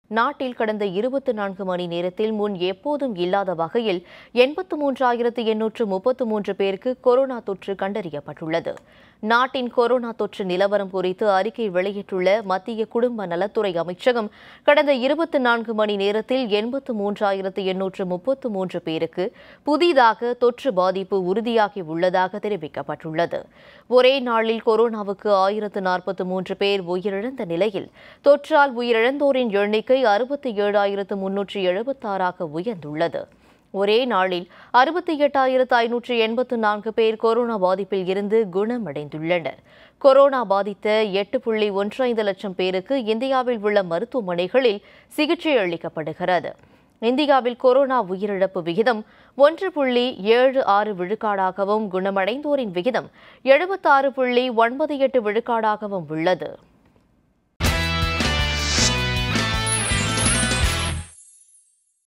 நாட்டில் கடந்த இருபத்தி நான்கு மணி நேரத்தில் முன் எப்போதும் இல்லாத வகையில் எண்பத்து மூன்றாயிரத்து எண்ணூற்று முப்பத்து மூன்று பேருக்கு கொரோனா தொற்று கண்டறியப்பட்டுள்ளது நாட்டின் கொரோனா தொற்று நிலவரம் குறித்து அறிக்கை வெளியிட்டுள்ள மத்திய குடும்ப நலத்துறை அமைச்சகம் கடந்த இருபத்தி நான்கு மணி நேரத்தில் எண்பத்து மூன்றாயிரத்து எண்ணூற்று முப்பத்து மூன்று பேருக்கு புதிதாக தொற்று பாதிப்பு உறுதியாகி உள்ளதாக தெரிவிக்கப்பட்டுள்ளது ஒரே நாளில் கொரோனாவுக்கு ஆயிரத்து நாற்பத்து மூன்று பேர் உயிரிழந்த நிலையில் தொற்றால் உயிரிழந்தோரின் எண்ணிக்கை அறுபத்தி ஏழாயிரத்து முன்னூற்றி எழுபத்தாறாக உயர்ந்துள்ளது ஒரே நாளில் அறுபத்தி எட்டாயிரத்து ஐநூற்று எண்பத்து நான்கு பேர் கொரோனா பாதிப்பில் இருந்து குணமடைந்துள்ளனர் கொரோனா பாதித்த எட்டு புள்ளி ஒன்று ஐந்து லட்சம் பேருக்கு இந்தியாவில் உள்ள மருத்துவமனைகளில் சிகிச்சை அளிக்கப்படுகிறது இந்தியாவில் கொரோனா உயிரிழப்பு விகிதம் ஒன்று புள்ளி ஏழு ஆறு விழுக்காடாகவும் குணமடைந்தோரின் விகிதம் எழுபத்தாறு புள்ளி ஒன்பது எட்டு விழுக்காடாகவும் உள்ளது